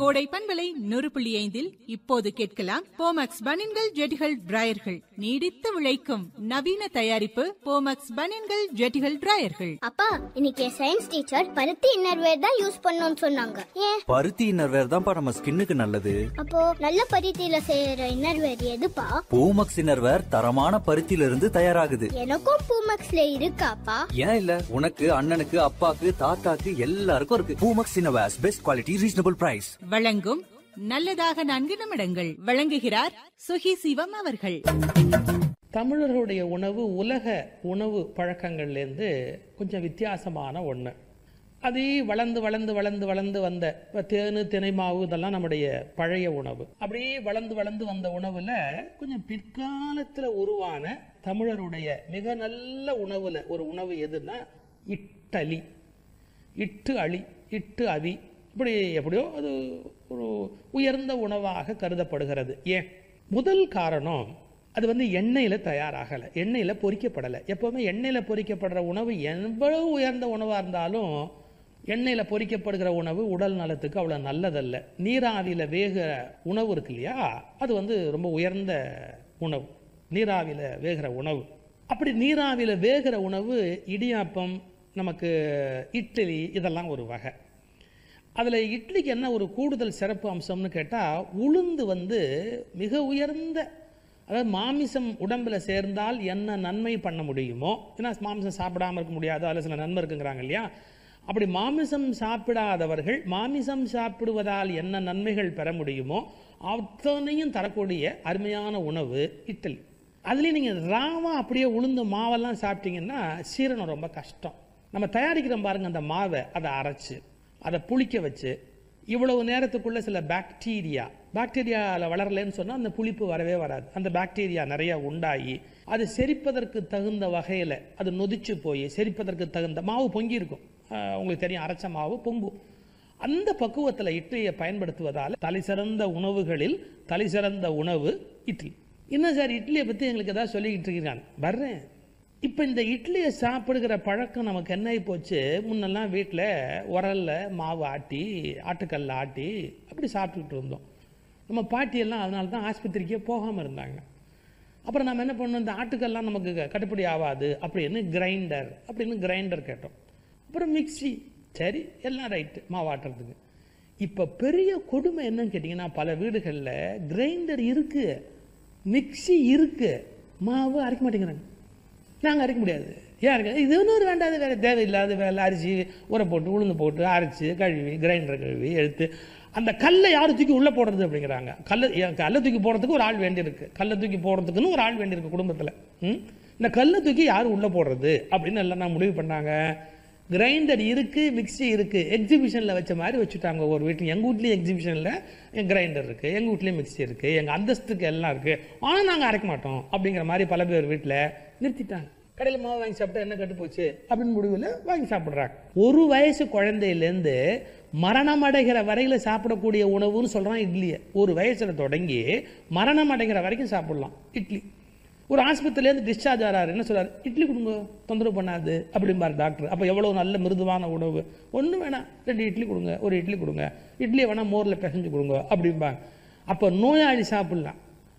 கோடை பண்பலை நூறு புள்ளி ஐந்தில் இப்போது கேட்கலாம் போமக்ஸ் பனின்கள் ஜெட்டிகள் டிராயர்கள் நீடித்து விளைக்கும் நவீன தயாரிப்பு போமக்ஸ் பனின்கள் ஜெட்டிகள் டிராயர்கள் அப்பா இன்னைக்கு சயின்ஸ் டீச்சர் பருத்தி இன்னர்வேர் தான் யூஸ் பண்ணணும்னு சொன்னாங்க ஏன் பருத்தி இன்னர்வேர் தான்ப்பா நம்ம ஸ்கின்னுக்கு நல்லது அப்போ நல்ல பருத்தியில செய்யற இன்னர்வேர் எதுப்பா பூமக்ஸ் இன்னர்வேர் தரமான பருத்தியில இருந்து தயாராகுது எனக்கும் பூமக்ஸ்ல இருக்காப்பா ஏன் இல்ல உனக்கு அண்ணனுக்கு அப்பாக்கு தாத்தாக்கு எல்லாருக்கும் இருக்கு Poomex innerwears best quality reasonable price வழங்கும் நல்லதாக நான்கு நிமிடங்கள் வழங்குகிறார் சுகி சிவம் அவர்கள் தமிழர்களுடைய உணவு உலக உணவு பழக்கங்கள்லேருந்து கொஞ்சம் வித்தியாசமான ஒன்று அது வளர்ந்து வளர்ந்து வளர்ந்து வளர்ந்து வந்த இப்போ தேனு தினை மாவு இதெல்லாம் நம்முடைய பழைய உணவு அப்படியே வளர்ந்து வளர்ந்து வந்த உணவில் கொஞ்சம் பிற்காலத்தில் உருவான தமிழருடைய மிக நல்ல உணவில் ஒரு உணவு எதுன்னா இட்டலி இட்டு அளி இட்டு அவி இப்படி எப்படியோ அது ஒரு உயர்ந்த உணவாக கருதப்படுகிறது ஏன் முதல் காரணம் அது வந்து எண்ணெயில் தயாராகலை எண்ணெயில் பொரிக்கப்படலை எப்போவுமே எண்ணெயில் பொரிக்கப்படுற உணவு எவ்வளவு உயர்ந்த உணவாக இருந்தாலும் எண்ணெயில் பொரிக்கப்படுகிற உணவு உடல் நலத்துக்கு அவ்வளோ நல்லதல்ல நீராவியில் வேகிற உணவு இருக்கு இல்லையா அது வந்து ரொம்ப உயர்ந்த உணவு நீராவியில் வேகிற உணவு அப்படி நீராவியில் வேகிற உணவு இடியாப்பம் நமக்கு இட்லி இதெல்லாம் ஒரு வகை அதில் இட்லிக்கு என்ன ஒரு கூடுதல் சிறப்பு அம்சம்னு கேட்டால் உளுந்து வந்து மிக உயர்ந்த அதாவது மாமிசம் உடம்பில் சேர்ந்தால் என்ன நன்மை பண்ண முடியுமோ ஏன்னா மாமிசம் சாப்பிடாம இருக்க முடியாது அதில் சில நன்மை இருக்குங்கிறாங்க இல்லையா அப்படி மாமிசம் சாப்பிடாதவர்கள் மாமிசம் சாப்பிடுவதால் என்ன நன்மைகள் பெற முடியுமோ அத்தனையும் தரக்கூடிய அருமையான உணவு இட்லி அதுலேயும் நீங்கள் ராவா அப்படியே உளுந்து மாவெல்லாம் சாப்பிட்டீங்கன்னா சீரணம் ரொம்ப கஷ்டம் நம்ம தயாரிக்கிறோம் பாருங்க அந்த மாவை அதை அரைச்சு அதை புளிக்க வச்சு இவ்வளவு நேரத்துக்குள்ள சில பாக்டீரியா பாக்டீரியாவில் வளரலன்னு சொன்னால் அந்த புளிப்பு வரவே வராது அந்த பாக்டீரியா நிறைய உண்டாகி அது செரிப்பதற்கு தகுந்த வகையில் அது நொதிச்சு போய் செரிப்பதற்கு தகுந்த மாவு பொங்கி இருக்கும் ஆஹ் உங்களுக்கு தெரியும் அரைச்ச மாவு பொங்கும் அந்த பக்குவத்தில் இட்லியை பயன்படுத்துவதால் தலை சிறந்த உணவுகளில் தலை சிறந்த உணவு இட்லி இன்னும் சார் இட்லியை பற்றி எங்களுக்கு ஏதாவது சொல்லிக்கிட்டு இருக்கிறாங்க வர்றேன் இப்போ இந்த இட்லியை சாப்பிடுகிற பழக்கம் நமக்கு என்ன ஆகி போச்சு முன்னெல்லாம் வீட்டில் உரல்ல மாவு ஆட்டி ஆட்டுக்கல்ல ஆட்டி அப்படி சாப்பிட்டுக்கிட்டு இருந்தோம் நம்ம பாட்டியெல்லாம் அதனால தான் ஆஸ்பத்திரிக்கே போகாமல் இருந்தாங்க அப்புறம் நம்ம என்ன பண்ணோம் இந்த ஆட்டுக்கல்லாம் நமக்கு க- கட்டுப்படி ஆகாது அப்படின்னு கிரைண்டர் அப்படின்னு கிரைண்டர் கேட்டோம் அப்புறம் மிக்ஸி சரி எல்லாம் ரைட்டு மாவாட்டுறதுக்கு இப்போ பெரிய கொடுமை என்னன்னு கேட்டிங்கன்னா பல வீடுகளில் கிரைண்டர் இருக்கு மிக்ஸி இருக்கு மாவு அரைக்க மாட்டேங்கிறாங்க நாங்கள் அரைக்க முடியாது ஏன் அரைக்க இது இன்னொரு வேண்டாத வேலை தேவையில்லாத வேலை அரிசி ஊற போட்டு உளுந்து போட்டு அரைச்சி கழுவி கிரைண்டர் கழுவி எடுத்து அந்த கல்லை யார் தூக்கி உள்ளே போடுறது அப்படிங்கிறாங்க கல்லை ஏன் கல்லை தூக்கி போடுறதுக்கு ஒரு ஆள் வேண்டியிருக்கு கல்லை தூக்கி போடுறதுக்குன்னு ஒரு ஆள் வேண்டியிருக்கு குடும்பத்தில் ம் இந்த கல்லை தூக்கி யார் உள்ளே போடுறது அப்படின்னு எல்லாம் நான் முடிவு பண்ணாங்க கிரைண்டர் இருக்கு மிக்ஸி இருக்கு எக்ஸிபிஷனில் வச்ச மாதிரி வச்சுட்டாங்க ஒரு வீட்டில் எங்கள் வீட்லேயும் எக்ஸிபிஷனில் கிரைண்டர் இருக்கு எங்கள் வீட்லேயும் மிக்ஸி இருக்கு எங்கள் அந்தஸ்துக்கு எல்லாம் இருக்கு ஆனால் நாங்கள் அரைக்க மாட்டோம் அப்படிங்கிற மாதிரி பல பேர் வீட்டில் நிறுத்திட்டாங்க கடையில் மாவு வாங்கி சாப்பிட்டா என்ன கட்டு போச்சு அப்படின்னு முடிவில் வாங்கி சாப்பிட்றாங்க ஒரு வயசு குழந்தையிலேருந்து மரணம் அடைகிற வரையில சாப்பிடக்கூடிய உணவுன்னு சொல்கிறான் இட்லியை ஒரு வயசுல தொடங்கி மரணம் அடைகிற வரைக்கும் சாப்பிடலாம் இட்லி ஒரு ஆஸ்பத்திரியிலேருந்து டிஸ்சார்ஜ் ஆறாரு என்ன சொல்றாரு இட்லி கொடுங்க தொந்தரவு பண்ணாது அப்படிம்பார் டாக்டர் அப்போ எவ்வளோ நல்ல மிருதுவான உணவு ஒன்றும் வேணாம் ரெண்டு இட்லி கொடுங்க ஒரு இட்லி கொடுங்க இட்லியை வேணால் மோரில் பிசைஞ்சு கொடுங்க அப்படிம்பாங்க அப்போ நோயாளி சாப்பிட்லாம்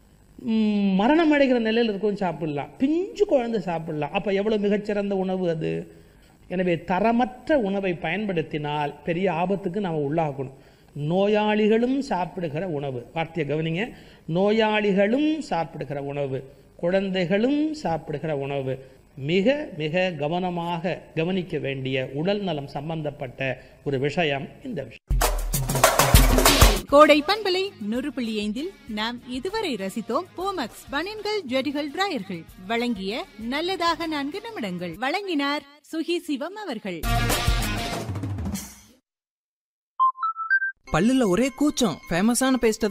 ம், மரணம் அடைகிற நிலையில் இருக்கவும் சாப்பிடலாம் பிஞ்சு குழந்தை சாப்பிடலாம் அப்போ எவ்வளோ மிகச்சிறந்த உணவு அது எனவே தரமற்ற உணவை பயன்படுத்தினால் பெரிய ஆபத்துக்கு நாம் உள்ளாகணும் நோயாளிகளும் சாப்பிடுகிற உணவு வார்த்தையை கவனிங்க நோயாளிகளும் சாப்பிடுகிற உணவு குழந்தைகளும் சாப்பிடுகிற உணவு மிக மிக கவனமாக கவனிக்க வேண்டிய உடல் நலம் சம்பந்தப்பட்ட ஒரு விஷயம் இந்த விஷயம் கோடை பண்பலை நூறு புள்ளி ஐந்தில் நாம் இதுவரை ரசித்தோம் போமக்ஸ் பனின்கள் ஜெட்டிகள் டிராயர்கள் வழங்கிய நல்லதாக நான்கு நிமிடங்கள் வழங்கினார் சுகி சிவம் அவர்கள் பல்லுல ஒரே கூச்சம் ஃபேமஸான பேஸ்ட்